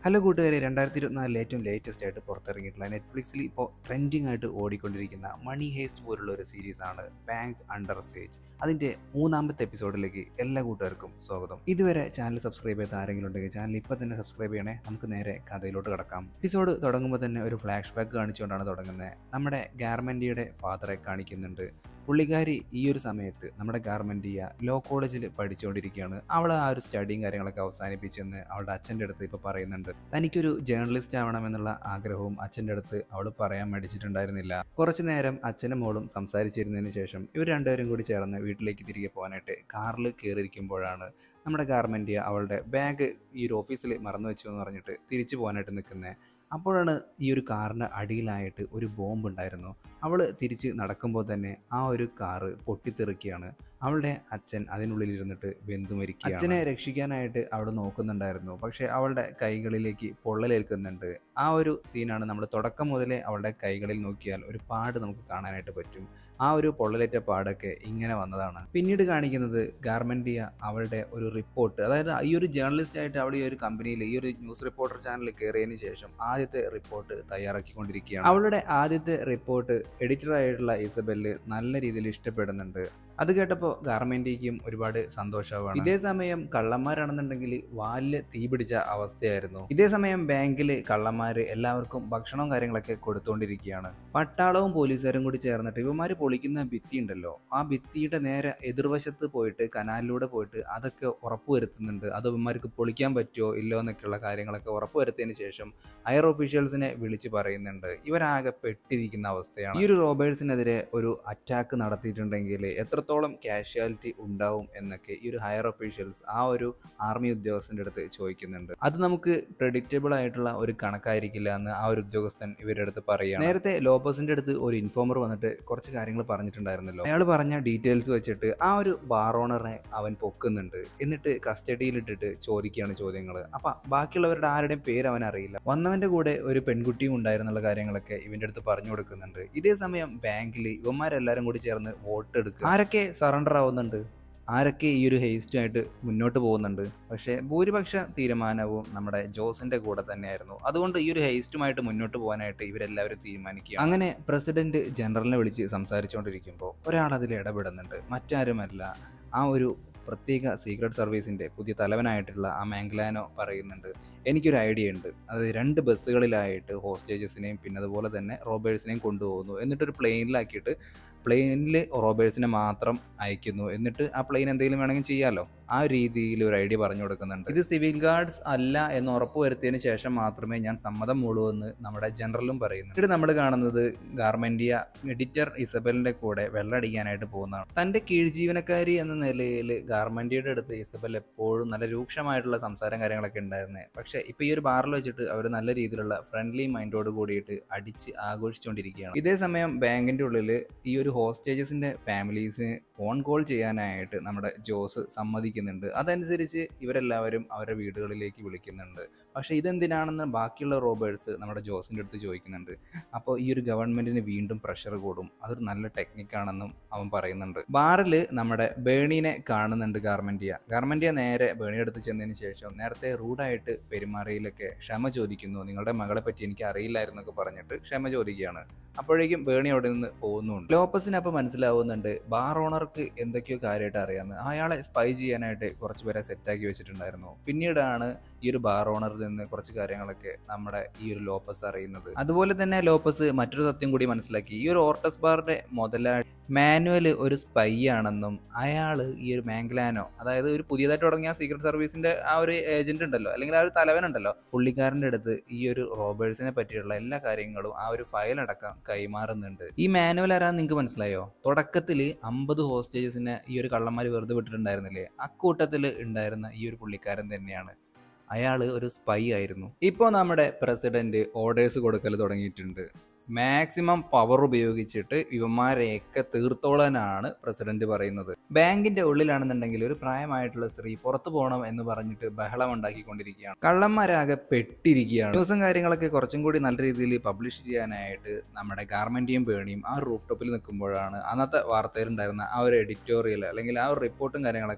hello കൂട്ടുകാരെ രണ്ടായിരത്തി ഇരുപത്തിനാലിൽ ഏറ്റവും ലേറ്റസ്റ്റ് ആയിട്ട് പുറത്തിറങ്ങിയിട്ടുള്ള നെറ്റ്ഫ്ലിക്സിൽ ഇപ്പോൾ ട്രെൻഡിങ് ആയിട്ട് ഓടിക്കൊണ്ടിരിക്കുന്ന മണി ഹേസ്റ്റ് പോലുള്ള ഒരു സീരീസാണ് ബാങ്ക് അണ്ടർ സ്റ്റേജ് അതിൻ്റെ മൂന്നാമത്തെ എപ്പിസോഡിലേക്ക് എല്ലാ കൂട്ടുകാർക്കും സ്വാഗതം ഇതുവരെ ചാനൽ സബ്സ്ക്രൈബ് ചെയ്ത ആരെങ്കിലും ഉണ്ടെങ്കിൽ ചാനൽ ഇപ്പോൾ തന്നെ സബ്സ്ക്രൈബ് ചെയ്യണേ നമുക്ക് നേരെ കഥയിലോട്ട് കിടക്കാം എപ്പിസോഡ് തുടങ്ങുമ്പോൾ തന്നെ ഒരു ഫ്ലാഷ് ബാക്ക് കാണിച്ചുകൊണ്ടാണ് തുടങ്ങുന്നത് നമ്മുടെ ഗാർമെൻറ്റിയുടെ ഫാദറെ കാണിക്കുന്നുണ്ട് പുള്ളിക്കാരി ഈ ഒരു സമയത്ത് നമ്മുടെ ഗാർമെൻറ്റിയ ലോ കോളേജിൽ പഠിച്ചുകൊണ്ടിരിക്കുകയാണ് അവൾ ആ ഒരു സ്റ്റഡിയും കാര്യങ്ങളൊക്കെ അവസാനിപ്പിച്ചെന്ന് അവളുടെ അച്ഛൻ്റെ അടുത്ത് ഇപ്പോൾ പറയുന്നുണ്ട് തനിക്കൊരു ജേർണലിസ്റ്റ് ആവണമെന്നുള്ള ആഗ്രഹവും അച്ഛൻ്റെ അടുത്ത് അവൾ പറയാൻ മടിച്ചിട്ടുണ്ടായിരുന്നില്ല കുറച്ചു നേരം അച്ഛനും മോളും സംസാരിച്ചിരുന്നതിന് ശേഷം ഇവർ രണ്ടുപേരും കൂടി ചേർന്ന് വീട്ടിലേക്ക് തിരികെ പോകാനായിട്ട് കാറിൽ കയറിയിരിക്കുമ്പോഴാണ് നമ്മുടെ ഗാർമെൻറ്റിയ അവളുടെ ബാഗ് ഈ ഒരു ഓഫീസിൽ മറന്നു വെച്ചു എന്ന് പറഞ്ഞിട്ട് തിരിച്ചു പോകാനായിട്ട് നിൽക്കുന്നത് അപ്പോഴാണ് ഈ ഒരു കാറിൻ്റെ അടിയിലായിട്ട് ഒരു ബോംബ് ഉണ്ടായിരുന്നു അവൾ തിരിച്ച് നടക്കുമ്പോൾ തന്നെ ആ ഒരു കാറ് പൊട്ടിത്തെറിക്കുകയാണ് അവളുടെ അച്ഛൻ അതിനുള്ളിൽ ഇരുന്നിട്ട് വെന്തു മരിക്കുക അച്ഛനെ രക്ഷിക്കാനായിട്ട് അവൾ നോക്കുന്നുണ്ടായിരുന്നു പക്ഷേ അവളുടെ കൈകളിലേക്ക് പൊള്ളലേൽക്കുന്നുണ്ട് ആ ഒരു സീനാണ് നമ്മൾ തുടക്കം മുതലേ അവളുടെ കൈകളിൽ നോക്കിയാൽ ഒരു പാട് നമുക്ക് കാണാനായിട്ട് പറ്റും ആ ഒരു പൊള്ളലേറ്റ പാടൊക്കെ ഇങ്ങനെ വന്നതാണ് പിന്നീട് കാണിക്കുന്നത് ഗാർമെൻറ്റിയ അവളുടെ ഒരു റിപ്പോർട്ട് അതായത് ഈ ഒരു ജേർണലിസ്റ്റ് ആയിട്ട് അവൾ ഈ ഒരു കമ്പനിയിൽ ഈ ഒരു ന്യൂസ് റിപ്പോർട്ടർ ചാനലിൽ കയറിയതിന് ശേഷം ആദ്യത്തെ റിപ്പോർട്ട് തയ്യാറാക്കിക്കൊണ്ടിരിക്കുകയാണ് അവളുടെ ആദ്യത്തെ റിപ്പോർട്ട് എഡിറ്ററായിട്ടുള്ള ഇസബെല്ല് നല്ല രീതിയിൽ ഇഷ്ടപ്പെടുന്നുണ്ട് അത് കേട്ടപ്പോൾ ഗാർമെൻറ്റിക്കും ഒരുപാട് സന്തോഷമാണ് ഇതേ സമയം കള്ളന്മാരാണെന്നുണ്ടെങ്കിൽ വാലില് തീ പിടിച്ച അവസ്ഥയായിരുന്നു ഇതേ സമയം ബാങ്കിൽ കള്ളന്മാർ എല്ലാവർക്കും ഭക്ഷണവും കാര്യങ്ങളൊക്കെ കൊടുത്തുകൊണ്ടിരിക്കുകയാണ് പട്ടാളവും പോലീസുകാരും കൂടി ചേർന്നിട്ട് ഇവന്മാർ പൊളിക്കുന്ന ഭിത്തി ഉണ്ടല്ലോ ആ ഭിത്തിയുടെ നേരെ എതിർവശത്ത് പോയിട്ട് കനാലിലൂടെ പോയിട്ട് അതൊക്കെ ഉറപ്പുവരുത്തുന്നുണ്ട് അത് ഇവന്മാർക്ക് പൊളിക്കാൻ പറ്റുമോ ഇല്ലോ എന്നൊക്കെയുള്ള കാര്യങ്ങളൊക്കെ ഉറപ്പുവരുത്തിയതിന് ശേഷം ഹയർ ഒഫീഷ്യൽസിനെ വിളിച്ച് പറയുന്നുണ്ട് ഇവരാകെ പെട്ടിരിക്കുന്ന അവസ്ഥയാണ് ഈ ഒരു റോബേഴ്സിനെതിരെ ഒരു അറ്റാക്ക് നടത്തിയിട്ടുണ്ടെങ്കിൽ എത്രത്തോളം കാഷ്വാലിറ്റി ഉണ്ടാവും എന്നൊക്കെ ഈ ഒരു ഹയർ ഒഫീഷ്യൽസ് ആ ഒരു ആർമി ഉദ്യോഗസ്ഥൻ്റെ അടുത്ത് ചോദിക്കുന്നുണ്ട് അത് നമുക്ക് പ്രഡിക്റ്റബിൾ ആയിട്ടുള്ള ഒരു കണക്കായിരിക്കില്ല എന്ന് ആ ഒരു ഉദ്യോഗസ്ഥൻ ഇവരുടെ അടുത്ത് പറയുകയാണ് നേരത്തെ ലോപ്പസിന്റെ അടുത്ത് ഒരു ഇൻഫോമർ വന്നിട്ട് കുറച്ച് കാര്യങ്ങൾ പറഞ്ഞിട്ടുണ്ടായിരുന്നല്ലോ അയാൾ പറഞ്ഞ ഡീറ്റെയിൽസ് വെച്ചിട്ട് ആ ഒരു ബാർ ഓണറെ അവൻ പൊക്കുന്നുണ്ട് എന്നിട്ട് കസ്റ്റഡിയിലിട്ടിട്ട് ചോദിക്കുകയാണ് ചോദ്യങ്ങൾ അപ്പൊ ബാക്കിയുള്ളവരുടെ ആരുടെയും പേര് അവൻ അറിയില്ല വന്നവന്റെ കൂടെ ഒരു പെൺകുട്ടിയും ഉണ്ടായിരുന്നുള്ള കാര്യങ്ങളൊക്കെ ഇവന്റെ അടുത്ത് പറഞ്ഞു കൊടുക്കുന്നുണ്ട് ഇതേ സമയം ബാങ്കിൽ ഇവന്മാരെല്ലാരും കൂടി ചേർന്ന് വോട്ട് എടുക്കുക ആരൊക്കെ സറണ്ടർ ആവുന്നുണ്ട് ആരൊക്കെ ഈ ഒരു ഹേസ്റ്റുമായിട്ട് മുന്നോട്ട് പോകുന്നുണ്ട് പക്ഷേ ഭൂരിപക്ഷ തീരുമാനവും നമ്മുടെ ജോസിന്റെ കൂടെ തന്നെയായിരുന്നു അതുകൊണ്ട് ഈ ഒരു ഹേസ്റ്റുമായിട്ട് മുന്നോട്ട് പോകാനായിട്ട് ഇവരെല്ലാവരും തീരുമാനിക്കുക അങ്ങനെ പ്രസിഡന്റ് ജനറലിനെ വിളിച്ച് സംസാരിച്ചുകൊണ്ടിരിക്കുമ്പോൾ ഒരാൾ അതിൽ ഇടപെടുന്നുണ്ട് മറ്റാരുമല്ല ആ ഒരു പ്രത്യേക സീക്രട്ട് സർവീസിന്റെ പുതിയ തലവനായിട്ടുള്ള ആ മാംഗ്ലാനോ പറയുന്നുണ്ട് എനിക്കൊരു ഐഡിയ ഉണ്ട് അത് രണ്ട് ബസ്സുകളിലായിട്ട് ഹോസ്റ്റേജസിനെയും പിന്നെ അതുപോലെ തന്നെ റോബേഴ്സിനെയും കൊണ്ടുപോകുന്നു എന്നിട്ടൊരു പ്ലെയിനിലാക്കിയിട്ട് പ്ലെയിനിൽ റോബേഴ്സിനെ മാത്രം അയക്കുന്നു എന്നിട്ട് ആ പ്ലെയിൻ എന്തെങ്കിലും വേണമെങ്കിൽ ചെയ്യാമല്ലോ ആ രീതിയിൽ ഒരു ഐഡിയ പറഞ്ഞു കൊടുക്കുന്നുണ്ട് ഇത് സിവിൽ ഗാർഡ്സ് അല്ല എന്ന് ഉറപ്പ് വരുത്തിയതിന് ശേഷം മാത്രമേ ഞാൻ സമ്മതം മൂളൂ എന്ന് നമ്മുടെ ജനറലും പറയുന്നു ഇത് നമ്മൾ കാണുന്നത് ഗാർമെന്റിയ എഡിറ്റർ ഇസബലിന്റെ കൂടെ വെള്ളടിക്കാനായിട്ട് പോകുന്നതാണ് തന്റെ കീഴ്ജീവനക്കാരി എന്ന നിലയിൽ ഗാർമെന്റിയുടെ അടുത്ത് ഇസബൽ എപ്പോഴും നല്ല രൂക്ഷമായിട്ടുള്ള സംസാരം കാര്യങ്ങളൊക്കെ ഉണ്ടായിരുന്നത് പക്ഷെ ഇപ്പൊ ഈ ഒരു ബാറിൽ വെച്ചിട്ട് അവർ നല്ല രീതിയിലുള്ള ഫ്രണ്ട്ലി മൈൻഡോട് കൂടിയിട്ട് അടിച്ച് ആഘോഷിച്ചുകൊണ്ടിരിക്കുകയാണ് ഇതേ സമയം ബാങ്കിന്റെ ഉള്ളിൽ ഈ ഒരു ഹോസ്റ്റേജസിന്റെ ഫാമിലീസിന് ഫോൺ കോൾ ചെയ്യാനായിട്ട് നമ്മുടെ ജോസ് സമ്മതിക്കുന്നുണ്ട് അതനുസരിച്ച് ഇവരെല്ലാവരും അവരുടെ വീടുകളിലേക്ക് വിളിക്കുന്നുണ്ട് പക്ഷേ ഇതെന്തിനാണെന്ന് ബാക്കിയുള്ള റോബേഴ്സ് നമ്മുടെ ജോസിൻ്റെ അടുത്ത് ചോദിക്കുന്നുണ്ട് അപ്പോൾ ഈ ഒരു ഗവൺമെൻറ്റിന് വീണ്ടും പ്രഷർ കൂടും അതൊരു നല്ല ടെക്നിക്കാണെന്നും അവൻ പറയുന്നുണ്ട് ബാറിൽ നമ്മുടെ ബേണീനെ കാണുന്നുണ്ട് ഗാർമെൻറ്റിയ ഗാർമെൻറ്റിയ നേരെ ബേണിയുടെ അടുത്ത് ചെന്നതിന് ശേഷം നേരത്തെ റൂഡായിട്ട് പെരുമാറിയിലൊക്കെ ക്ഷമ ചോദിക്കുന്നു നിങ്ങളുടെ മകളെ പറ്റി എനിക്ക് അറിയില്ലായിരുന്നൊക്കെ പറഞ്ഞിട്ട് ക്ഷമ ചോദിക്കുകയാണ് അപ്പോഴേക്കും ബേണി അവിടെ നിന്ന് പോകുന്നുണ്ട് ലോപ്പസിന് അപ്പോൾ മനസ്സിലാവുന്നുണ്ട് ബാർ ഓണർക്ക് എന്തൊക്കെയോ കാര്യമായിട്ട് അറിയാമെന്ന് അയാളെ സ്പൈ ചെയ്യാനായിട്ട് കുറച്ച് പേരെ സെറ്റാക്കി വെച്ചിട്ടുണ്ടായിരുന്നു പിന്നീടാണ് ഈ ഒരു ബാർ ഓണറിൽ നിന്ന് കുറച്ച് കാര്യങ്ങളൊക്കെ നമ്മുടെ ഈ ഒരു ലോപ്പസ് അറിയുന്നത് അതുപോലെ തന്നെ ലോപ്പസ് മറ്റൊരു സത്യം കൂടി മനസ്സിലാക്കി ഈ ഒരു ഓർട്ടസ് ബാറിന്റെ മുതലാളി മാനുവൽ ഒരു സ്പൈ ആണെന്നും അയാൾ ഈ ഒരു മാംഗ്ലാനോ അതായത് ഒരു പുതിയതായിട്ട് തുടങ്ങിയ സീക്രട്ട് സർവീസിന്റെ ആ ഒരു ഏജന്റ് ഉണ്ടല്ലോ അല്ലെങ്കിൽ ആ ഒരു തലവനുണ്ടല്ലോ പുള്ളിക്കാരൻ്റെ അടുത്ത് ഈ ഒരു റോബേഴ്സിനെ പറ്റിയുള്ള എല്ലാ കാര്യങ്ങളും ആ ഒരു ഫയൽ അടക്കം കൈമാറുന്നുണ്ട് ഈ മാനുവൽ ആരാന്ന് നിങ്ങൾക്ക് മനസ്സിലായോ തുടക്കത്തിൽ അമ്പത് ഹോസ്റ്റേജസിനെ ഈ ഒരു കള്ളന്മാർ വെറുതെ വിട്ടിട്ടുണ്ടായിരുന്നില്ലേ അക്കൂട്ടത്തിൽ ഉണ്ടായിരുന്ന ഈ ഒരു പുള്ളിക്കാരൻ തന്നെയാണ് അയാൾ ഒരു സ്പൈ ആയിരുന്നു ഇപ്പോൾ നമ്മുടെ പ്രസിഡന്റ് ഓർഡേഴ്സ് കൊടുക്കൽ തുടങ്ങിയിട്ടുണ്ട് മാക്സിമം പവർ ഉപയോഗിച്ചിട്ട് ഇവന്മാരെയൊക്കെ തീർത്തോളാനാണ് പ്രസിഡന്റ് പറയുന്നത് ബാങ്കിന്റെ ഉള്ളിലാണെന്നുണ്ടെങ്കിൽ ഒരു പ്രായമായിട്ടുള്ള സ്ത്രീ പുറത്തു പോകണം എന്ന് പറഞ്ഞിട്ട് ബഹളം ഉണ്ടാക്കിക്കൊണ്ടിരിക്കുകയാണ് കള്ളന്മാരാകെ പെട്ടിരിക്കുകയാണ് ന്യൂസും കാര്യങ്ങളൊക്കെ കുറച്ചും കൂടി നല്ല രീതിയിൽ പബ്ലിഷ് ചെയ്യാനായിട്ട് നമ്മുടെ ഗാർമെന്റിയും പേണിയും ആ റൂഫ് ടോപ്പിൽ നിൽക്കുമ്പോഴാണ് അന്നത്തെ വാർത്തയിലുണ്ടായിരുന്ന ആ ഒരു എഡിറ്റോറിയൽ അല്ലെങ്കിൽ ആ ഒരു റിപ്പോർട്ടും കാര്യങ്ങളൊക്കെ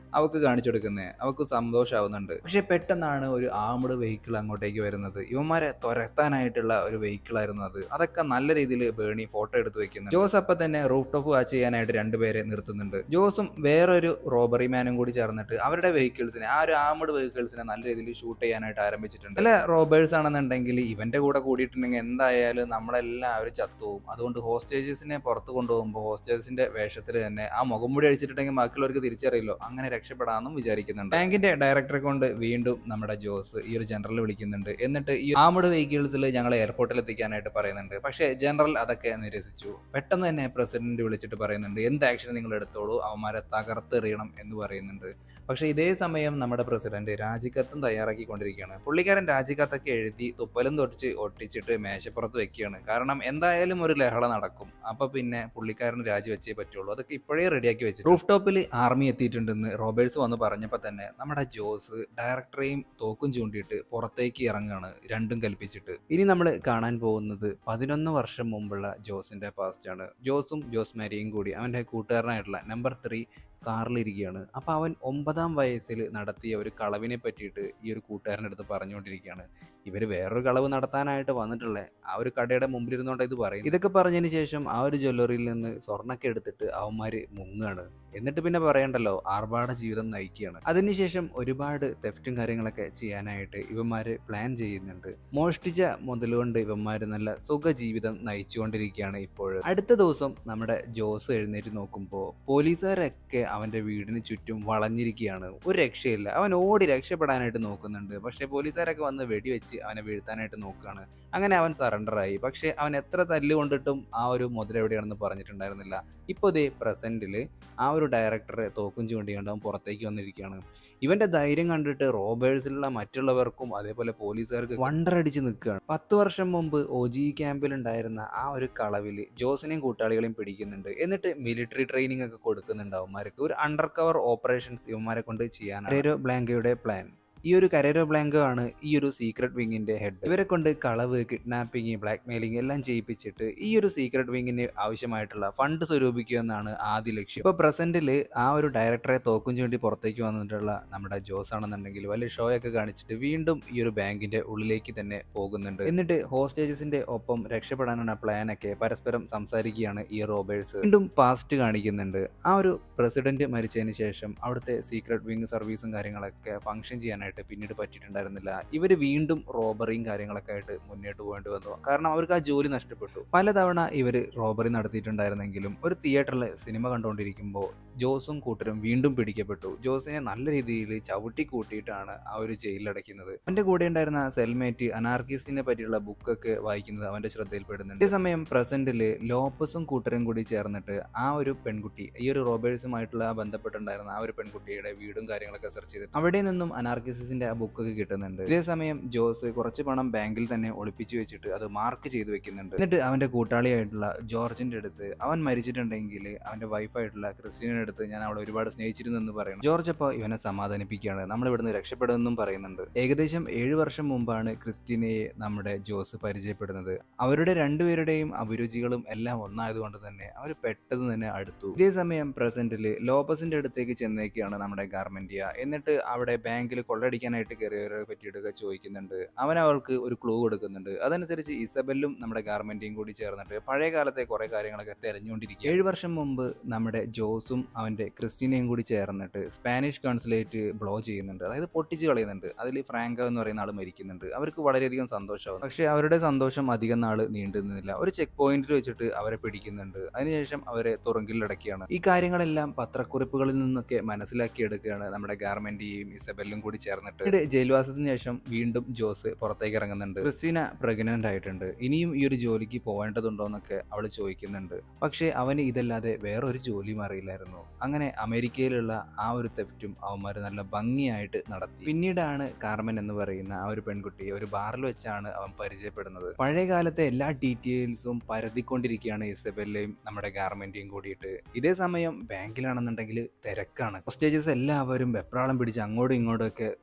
അവക്ക് കാണിച്ചു കൊടുക്കുന്നത് അവക്ക് സന്തോഷമാവുന്നുണ്ട് പക്ഷെ പെട്ടെന്നാണ് ഒരു ആമഡ് വെഹിക്കിൾ അങ്ങോട്ടേക്ക് വരുന്നത് ഇവന്മാരെ തുരത്താനായിട്ടുള്ള ഒരു വെഹിക്കിൾ ആയിരുന്നു അത് അതൊക്കെ നല്ല രീതിയിൽ ബേണി ഫോട്ടോ എടുത്ത് വെക്കുന്നു ജോസ് അപ്പം തന്നെ റൂഫ് ടോപ്പ് വാച്ച് ചെയ്യാനായിട്ട് രണ്ടുപേരെ നിർത്തുന്നുണ്ട് ജോസും വേറൊരു റോബറി മാനും കൂടി ചേർന്നിട്ട് അവരുടെ വെഹിക്കിൾസിനെ ആ ഒരു ആമഡ് വെഹിക്കിൾസിനെ നല്ല രീതിയിൽ ഷൂട്ട് ചെയ്യാനായിട്ട് ആരംഭിച്ചിട്ടുണ്ട് അല്ല റോബേഴ്സ് ആണെന്നുണ്ടെങ്കിൽ ഇവന്റെ കൂടെ കൂടിയിട്ടുണ്ടെങ്കിൽ എന്തായാലും നമ്മളെല്ലാവരും ചത്തുപോകും അതുകൊണ്ട് ഹോസ്റ്റേജസിനെ പുറത്ത് കൊണ്ടുപോകുമ്പോൾ ഹോസ്റ്റേഴ്സിന്റെ വേഷത്തിൽ തന്നെ ആ മുഖംമൂടി അടിച്ചിട്ടുണ്ടെങ്കിൽ ബാക്കിയുള്ളവർക്ക് തിരിച്ചറിയില്ലോ അങ്ങനെ രക്ഷപ്പെടാമെന്നും വിചാരിക്കുന്നുണ്ട് ബാങ്കിന്റെ ഡയറക്ടറെ കൊണ്ട് വീണ്ടും നമ്മുടെ ജോസ് ഈ ഒരു ജനറൽ വിളിക്കുന്നുണ്ട് എന്നിട്ട് ഈ ആമഡ് വെഹിക്കിൾസിൽ ഞങ്ങളെ എയർപോർട്ടിൽ എത്തിക്കാനായിട്ട് പറയുന്നുണ്ട് പക്ഷേ ജനറൽ അതൊക്കെ നിരസിച്ചു പെട്ടെന്ന് തന്നെ പ്രസിഡന്റ് വിളിച്ചിട്ട് പറയുന്നുണ്ട് എന്ത് ആക്ഷൻ നിങ്ങൾ എടുത്തോളൂ അവന്മാരെ തകർത്തെറിയണം എന്ന് പറയുന്നുണ്ട് പക്ഷേ ഇതേ സമയം നമ്മുടെ പ്രസിഡന്റ് രാജിക്കത്തും തയ്യാറാക്കിക്കൊണ്ടിരിക്കുകയാണ് പുള്ളിക്കാരൻ രാജിക്കത്തൊക്കെ എഴുതി തുപ്പലും തൊട്ടിച്ച് ഒട്ടിച്ചിട്ട് മേശപ്പുറത്ത് വെക്കുകയാണ് കാരണം എന്തായാലും ഒരു ലഹള നടക്കും അപ്പൊ പിന്നെ പുള്ളിക്കാരന് രാജിവെച്ചേ പറ്റുള്ളൂ അതൊക്കെ ഇപ്പോഴേ റെഡിയാക്കി വെച്ചു റൂഫ് ടോപ്പിൽ ആർമി എത്തിയിട്ടുണ്ടെന്ന് റോബേഴ്സ് വന്ന് പറഞ്ഞപ്പോൾ തന്നെ നമ്മുടെ ജോസ് ഡയറക്ടറെയും തോക്കും ചൂണ്ടിയിട്ട് പുറത്തേക്ക് ഇറങ്ങുകയാണ് രണ്ടും കൽപ്പിച്ചിട്ട് ഇനി നമ്മൾ കാണാൻ പോകുന്നത് പതിനൊന്ന് വർഷം മുമ്പുള്ള ജോസിന്റെ പാസ്റ്റ് ആണ് ജോസും ജോസ് മാരിയും കൂടി അവന്റെ കൂട്ടുകാരനായിട്ടുള്ള നമ്പർ ത്രീ കാറിലിരിക്കുകയാണ് അപ്പോൾ അവൻ ഒമ്പതാം വയസ്സിൽ നടത്തിയ ഒരു കളവിനെ പറ്റിയിട്ട് ഈ ഒരു കൂട്ടുകാരൻ്റെ അടുത്ത് പറഞ്ഞുകൊണ്ടിരിക്കുകയാണ് ഇവർ വേറൊരു കളവ് നടത്താനായിട്ട് വന്നിട്ടുള്ള ആ ഒരു കടയുടെ മുമ്പിലിരുന്നുകൊണ്ട് ഇത് പറയും ഇതൊക്കെ പറഞ്ഞതിന് ശേഷം ആ ഒരു ജ്വല്ലറിയിൽ നിന്ന് സ്വർണ്ണൊക്കെ എടുത്തിട്ട് അവന്മാർ മുങ്ങാണ് എന്നിട്ട് പിന്നെ പറയണ്ടല്ലോ ആർഭാട ജീവിതം നയിക്കുകയാണ് അതിനുശേഷം ഒരുപാട് തെഫ്റ്റും കാര്യങ്ങളൊക്കെ ചെയ്യാനായിട്ട് ഇവന്മാർ പ്ലാൻ ചെയ്യുന്നുണ്ട് മോഷ്ടിച്ച മുതലുകൊണ്ട് ഇവന്മാർ നല്ല സുഖ ജീവിതം നയിച്ചുകൊണ്ടിരിക്കുകയാണ് ഇപ്പോൾ അടുത്ത ദിവസം നമ്മുടെ ജോസ് എഴുന്നേറ്റ് നോക്കുമ്പോൾ പോലീസുകാരൊക്കെ അവന്റെ വീടിന് ചുറ്റും വളഞ്ഞിരിക്കുകയാണ് ഒരു രക്ഷയില്ല അവൻ ഓടി രക്ഷപ്പെടാനായിട്ട് നോക്കുന്നുണ്ട് പക്ഷെ പോലീസുകാരൊക്കെ വന്ന് വെടിവെച്ച് അവനെ വീഴ്ത്താനായിട്ട് നോക്കുകയാണ് അങ്ങനെ അവൻ സറണ്ടറായി പക്ഷെ അവൻ എത്ര തല്ല് കൊണ്ടിട്ടും ആ ഒരു മുതലെവിടെയാണെന്ന് പറഞ്ഞിട്ടുണ്ടായിരുന്നില്ല ഇപ്പോൾ ഇതേ പ്രസന്റിൽ ആ ഒരു ഡയറക്ടറെ തോക്കും ചൂണ്ടിക്കൊണ്ട് അവൻ പുറത്തേക്ക് വന്നിരിക്കുകയാണ് ഇവന്റെ ധൈര്യം കണ്ടിട്ട് റോബേഴ്സിലുള്ള മറ്റുള്ളവർക്കും അതേപോലെ പോലീസുകാർക്ക് വണ്ടറടിച്ച് നിൽക്കുകയാണ് പത്ത് വർഷം മുമ്പ് ഒ ജി ക്യാമ്പിൽ ഉണ്ടായിരുന്ന ആ ഒരു കളവിൽ ജോസിനെയും കൂട്ടാളികളെയും പിടിക്കുന്നുണ്ട് എന്നിട്ട് മിലിറ്ററി ട്രെയിനിങ് ഒക്കെ കൊടുക്കുന്നുണ്ട് അവന്മാർക്ക് ഒരു അണ്ടർ കവർ ഓപ്പറേഷൻസ് ഇവന്മാരെ കൊണ്ട് ചെയ്യാനാണ് റേരോ ബ്ലാങ്കയുടെ പ്ലാൻ ഈ ഒരു കരേരോ ബ്ലാങ്കോ ആണ് ഈ ഒരു സീക്രട്ട് വിങ്ങിന്റെ ഹെഡ് ഇവരെ കൊണ്ട് കളവ് കിഡ്നാപ്പിംഗ് ബ്ലാക്ക് മെയിലിംഗ് എല്ലാം ചെയ്യിപ്പിച്ചിട്ട് ഈ ഒരു സീക്രട്ട് വിങ്ങിന് ആവശ്യമായിട്ടുള്ള ഫണ്ട് സ്വരൂപിക്കുക എന്നാണ് ആദ്യ ലക്ഷ്യം ഇപ്പോൾ പ്രസന്റിൽ ആ ഒരു ഡയറക്ടറെ തോക്കും ചൂണ്ടി പുറത്തേക്ക് വന്നിട്ടുള്ള നമ്മുടെ ജോസ് ആണെന്നുണ്ടെങ്കിൽ വലിയ ഷോ ഒക്കെ കാണിച്ചിട്ട് വീണ്ടും ഈ ഒരു ബാങ്കിന്റെ ഉള്ളിലേക്ക് തന്നെ പോകുന്നുണ്ട് എന്നിട്ട് ഹോസ്റ്റേജസിന്റെ ഒപ്പം രക്ഷപ്പെടാനുള്ള പ്ലാനൊക്കെ പരസ്പരം സംസാരിക്കുകയാണ് ഈ റോബേഴ്സ് വീണ്ടും പാസ്റ്റ് കാണിക്കുന്നുണ്ട് ആ ഒരു പ്രസിഡന്റ് മരിച്ചതിന് ശേഷം അവിടുത്തെ സീക്രട്ട് വിങ് സർവീസും കാര്യങ്ങളൊക്കെ ഫംഗ്ഷൻ ചെയ്യാനായിട്ട് പിന്നീട് പറ്റിയിട്ടുണ്ടായിരുന്നില്ല ഇവർ വീണ്ടും റോബറിയും കാര്യങ്ങളൊക്കെ ആയിട്ട് മുന്നോട്ട് പോകേണ്ടി വന്നു കാരണം അവർക്ക് ആ ജോലി നഷ്ടപ്പെട്ടു പലതവണ ഇവർ റോബറി നടത്തിയിട്ടുണ്ടായിരുന്നെങ്കിലും ഒരു തിയേറ്ററിൽ സിനിമ കണ്ടുകൊണ്ടിരിക്കുമ്പോൾ ജോസും കൂട്ടരും വീണ്ടും പിടിക്കപ്പെട്ടു ജോസിനെ നല്ല രീതിയിൽ ചവിട്ടി കൂട്ടിയിട്ടാണ് ആ ഒരു ജയിലിലടയ്ക്കുന്നത് അവന്റെ കൂടെ ഉണ്ടായിരുന്ന സെൽമേറ്റ് അനാർക്കിസ്റ്റിനെ പറ്റിയുള്ള ബുക്കൊക്കെ വായിക്കുന്നത് അവന്റെ ശ്രദ്ധയിൽപ്പെടുന്നുണ്ട് അതേസമയം പ്രസന്റിൽ ലോപ്പസും കൂട്ടരും കൂടി ചേർന്നിട്ട് ആ ഒരു പെൺകുട്ടി ഈ ഒരു റോബേഴ്സുമായിട്ടുള്ള ബന്ധപ്പെട്ടുണ്ടായിരുന്ന ആ ഒരു പെൺകുട്ടിയുടെ വീടും കാര്യങ്ങളൊക്കെ സെർച്ച് ചെയ്തിട്ട് അവിടെ നിന്നും അനാർക്കിസിന്റെ ആ ബുക്കൊക്കെ കിട്ടുന്നുണ്ട് ഇതേസമയം ജോസ് കുറച്ച് പണം ബാങ്കിൽ തന്നെ ഒളിപ്പിച്ചു വെച്ചിട്ട് അത് മാർക്ക് ചെയ്ത് വെക്കുന്നുണ്ട് എന്നിട്ട് അവന്റെ കൂട്ടാളിയായിട്ടുള്ള ജോർജിന്റെ അടുത്ത് അവൻ മരിച്ചിട്ടുണ്ടെങ്കിൽ അവന്റെ വൈഫായിട്ടുള്ള ക്രിസ്റ്റീനയുടെ അടുത്ത് ഞാൻ അവളെ ഒരുപാട് സ്നേഹിച്ചിരുന്നു എന്ന് പറയുന്നു ജോർജ് അപ്പോൾ ഇവനെ സമാധാനിപ്പിക്കുകയാണ് നമ്മൾ ഇവിടുന്ന് രക്ഷപ്പെടുമെന്നും പറയുന്നുണ്ട് ഏകദേശം ഏഴ് വർഷം മുമ്പാണ് ക്രിസ്റ്റീനയെ നമ്മുടെ ജോസ് പരിചയപ്പെടുന്നത് അവരുടെ രണ്ടുപേരുടെയും അഭിരുചികളും എല്ലാം ഒന്നായതുകൊണ്ട് തന്നെ അവർ പെട്ടെന്ന് തന്നെ അടുത്തു ഇതേ സമയം പ്രസന്റിൽ ലോപ്പസിന്റെ അടുത്തേക്ക് ചെന്നേക്കാണ് നമ്മുടെ ഗാർമെന്റിയ എന്നിട്ട് അവിടെ ബാങ്കിൽ കൊള്ളടിക്കാനായിട്ട് കയറിയവരെ പറ്റിയിട്ടൊക്കെ ചോദിക്കുന്നുണ്ട് അവൻ അവൾക്ക് ഒരു ക്ലൂ കൊടുക്കുന്നുണ്ട് അതനുസരിച്ച് ഇസബെല്ലും നമ്മുടെ ഗാർമെന്റിയും കൂടി ചേർന്നിട്ട് പഴയ കാലത്തെ കുറെ കാര്യങ്ങളൊക്കെ തെരഞ്ഞുകൊണ്ടിരിക്കും ഏഴ് വർഷം മുമ്പ് നമ്മുടെ ജോസും അവന്റെ ക്രിസ്റ്റീനയും കൂടി ചേർന്നിട്ട് സ്പാനിഷ് കോൺസുലേറ്റ് ബ്ലോ ചെയ്യുന്നുണ്ട് അതായത് പൊട്ടിച്ച് കളയുന്നുണ്ട് അതിൽ ഫ്രാങ്കോ എന്ന് പറയുന്ന ആൾ മരിക്കുന്നുണ്ട് അവർക്ക് വളരെയധികം സന്തോഷമാവും പക്ഷേ അവരുടെ സന്തോഷം അധികം നാൾ നീണ്ടു നിന്നില്ല ഒരു ചെക്ക് പോയിന്റിൽ വെച്ചിട്ട് അവരെ പിടിക്കുന്നുണ്ട് അതിനുശേഷം അവരെ തുറങ്കിലടക്കുകയാണ് ഈ കാര്യങ്ങളെല്ലാം പത്രക്കുറിപ്പുകളിൽ നിന്നൊക്കെ മനസ്സിലാക്കിയെടുക്കുകയാണ് നമ്മുടെ ഗാർമെന്റിയും ഇസബെല്ലും കൂടി ചേർന്നിട്ട് ഇത് ജയിൽവാസത്തിന് ശേഷം വീണ്ടും ജോസ് പുറത്തേക്ക് ഇറങ്ങുന്നുണ്ട് ക്രിസ്റ്റീന പ്രഗ്നന്റ് ആയിട്ടുണ്ട് ഇനിയും ഈ ഒരു ജോലിക്ക് പോവേണ്ടതുണ്ടോ എന്നൊക്കെ അവൾ ചോദിക്കുന്നുണ്ട് പക്ഷേ അവന് ഇതല്ലാതെ വേറൊരു ജോലിയും അറിയില്ലായിരുന്നു അങ്ങനെ അമേരിക്കയിലുള്ള ആ ഒരു തെഫ്റ്റും അവന്മാർ നല്ല ഭംഗിയായിട്ട് നടത്തി പിന്നീടാണ് കാർമൻ എന്ന് പറയുന്ന ആ ഒരു പെൺകുട്ടിയെ ഒരു ബാറിൽ വെച്ചാണ് അവൻ പരിചയപ്പെടുന്നത് പഴയ കാലത്തെ എല്ലാ ഡീറ്റെയിൽസും പരതിക്കൊണ്ടിരിക്കുകയാണ് ഇസബെല്ലയും നമ്മുടെ ഗാർമെന്റിയും കൂടിയിട്ട് ഇതേ സമയം ബാങ്കിലാണെന്നുണ്ടെങ്കിൽ തിരക്കാണ് ഹോസ്റ്റേജസ് എല്ലാവരും വെപ്രാളം പിടിച്ച് അങ്ങോട്ടും ഇങ്ങോട്ടും ഒക്കെ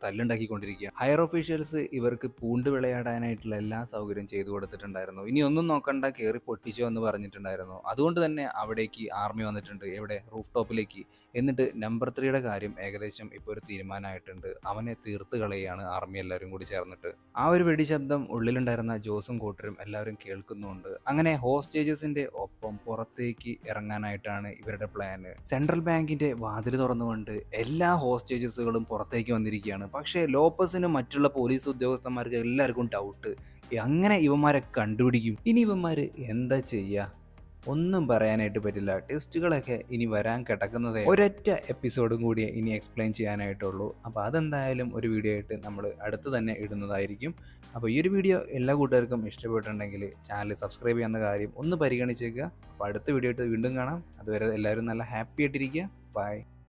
തല്ലുണ്ടാക്കിക്കൊണ്ടിരിക്കുക ഹയർ ഒഫീഷ്യൽസ് ഇവർക്ക് പൂണ്ട് വിളയാടാനായിട്ടുള്ള എല്ലാ സൗകര്യവും ചെയ്തു കൊടുത്തിട്ടുണ്ടായിരുന്നു ഇനി ഒന്നും നോക്കണ്ട കയറി പൊട്ടിച്ചോ എന്ന് പറഞ്ഞിട്ടുണ്ടായിരുന്നു അതുകൊണ്ട് തന്നെ അവിടേക്ക് ആർമി വന്നിട്ടുണ്ട് എവിടെ റൂഫ് ടോപ്പിലേക്ക് എന്നിട്ട് നമ്പർ ത്രീയുടെ കാര്യം ഏകദേശം ഇപ്പോൾ ഒരു തീരുമാനമായിട്ടുണ്ട് അവനെ തീർത്ത് കളയുകയാണ് ആർമി എല്ലാവരും കൂടി ചേർന്നിട്ട് ആ ഒരു വെടിശബ്ദം ഉള്ളിലുണ്ടായിരുന്ന ജോസും കൂട്ടരും എല്ലാവരും കേൾക്കുന്നുണ്ട് അങ്ങനെ ഹോസ്റ്റേജസിന്റെ ഒപ്പം പുറത്തേക്ക് ഇറങ്ങാനായിട്ടാണ് ഇവരുടെ പ്ലാന് സെൻട്രൽ ബാങ്കിന്റെ വാതിൽ തുറന്നുകൊണ്ട് എല്ലാ ഹോസ്റ്റേജസുകളും പുറത്തേക്ക് വന്നിരിക്കുകയാണ് പക്ഷേ ലോപ്പസിനും മറ്റുള്ള പോലീസ് ഉദ്യോഗസ്ഥന്മാർക്ക് എല്ലാവർക്കും ഡൗട്ട് അങ്ങനെ ഇവന്മാരെ കണ്ടുപിടിക്കും ഇനി ഇവന്മാർ എന്താ ചെയ്യുക ഒന്നും പറയാനായിട്ട് പറ്റില്ല ടെസ്റ്റുകളൊക്കെ ഇനി വരാൻ കിടക്കുന്നതേ ഒരൊറ്റ എപ്പിസോഡും കൂടി ഇനി എക്സ്പ്ലെയിൻ ചെയ്യാനായിട്ടുള്ളൂ അപ്പോൾ അതെന്തായാലും ഒരു വീഡിയോ ആയിട്ട് നമ്മൾ അടുത്ത് തന്നെ ഇടുന്നതായിരിക്കും അപ്പോൾ ഈ ഒരു വീഡിയോ എല്ലാ കൂട്ടുകാർക്കും ഇഷ്ടപ്പെട്ടിട്ടുണ്ടെങ്കിൽ ചാനൽ സബ്സ്ക്രൈബ് ചെയ്യുന്ന കാര്യം ഒന്ന് പരിഗണിച്ചേക്കുക അപ്പോൾ അടുത്ത വീഡിയോ ആയിട്ട് വീണ്ടും കാണാം അതുവരെ എല്ലാവരും നല്ല ഹാപ്പി ആയിട്ടിരിക്കുക ബൈ